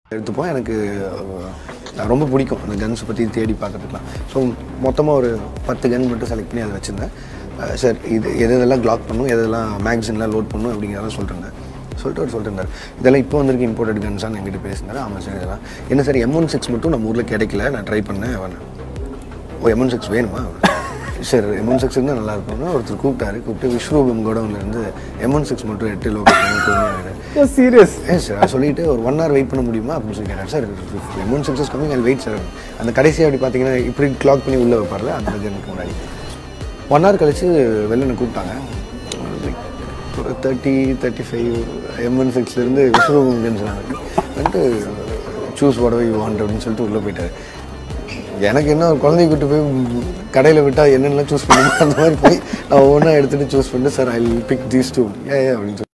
எடுத்துப்போம் எனக்கு அஹ், ரொம்ப பிடிக்கும் அந்த கன்ஸ் பற்றி தேடி பார்க்கறதுக்குலாம் ஸோ மொத்தமாக ஒரு பத்து கன் மட்டும் செலக்ட் பண்ணி அதை வச்சுருந்தேன் அஹ், சார் இது எது எதெல்லாம் க்ளாக் பண்ணும் எதெல்லாம் மேக்சின்லாம் லோட் பண்ணும் அப்படிங்கிறதெல்லாம் சொல்லிட்டு சொல்லிட்டு அவர் சொல்லிட்டு இருந்தார் இதெல்லாம் இப்போ வந்திருக்க இம்போர்ட்டட் கன்ஸான்னு என்கிட்ட பேசினார் ஆமாம் சார் இதெல்லாம் என்ன சார் எம் ஒன் சிக்ஸ் மட்டும் நம்ம ஊரில் கிடைக்கல நான் ட்ரை பண்ணேன் அவன் ஓ எம் ஒன் சிக்ஸ் வேணுமா சார் எம் ஒன் சிக்ஸ் இருந்தால் நல்லா இருக்கும்னு ஒருத்தர் கூப்பிட்டாரு கூப்பிட்டு விஸ்வரூபம் கோடவுன்லேருந்து எம் ஒன் சிக்ஸ் மட்டும் எட்டு லோக்கல் சீரியஸ் ஏன் சார் அதை சொல்லிட்டு ஒரு ஒன் ஹவர் வெயிட் பண்ண முடியுமா அப்படின்னு சொல்லி கேட்டார் sir M one six coming I wait sir அந்த கடைசியாக அப்படி பார்த்தீங்கன்னா இப்படி கிளாக் பண்ணி உள்ளே வைப்பார்ல அந்த ஜனுக்கு முன்னாடி ஒன் ஹவர் கழிச்சு வெளில என்னை கூப்பிட்டாங்க ஒரு thirty thirty five M one சிக்ஸ்லேருந்து விஸ்வரூபம் சொன்னாங்க வந்துட்டு சூஸ் உடவை யூ வாண்ட் அப்படின்னு சொல்லிட்டு உள்ளே போயிட்டாரு எனக்கு என்ன ஒரு குழந்தைய கூட்டு போய் கடையில் விட்டால் என்னென்னலாம் சூஸ் பண்ணுமோ அந்த மாதிரி போய் நான் ஒவ்வொன்றா எடுத்துகிட்டு சூஸ் பண்ணிட்டு sir I pick these two ஏ அப்படின்னு சொல்லி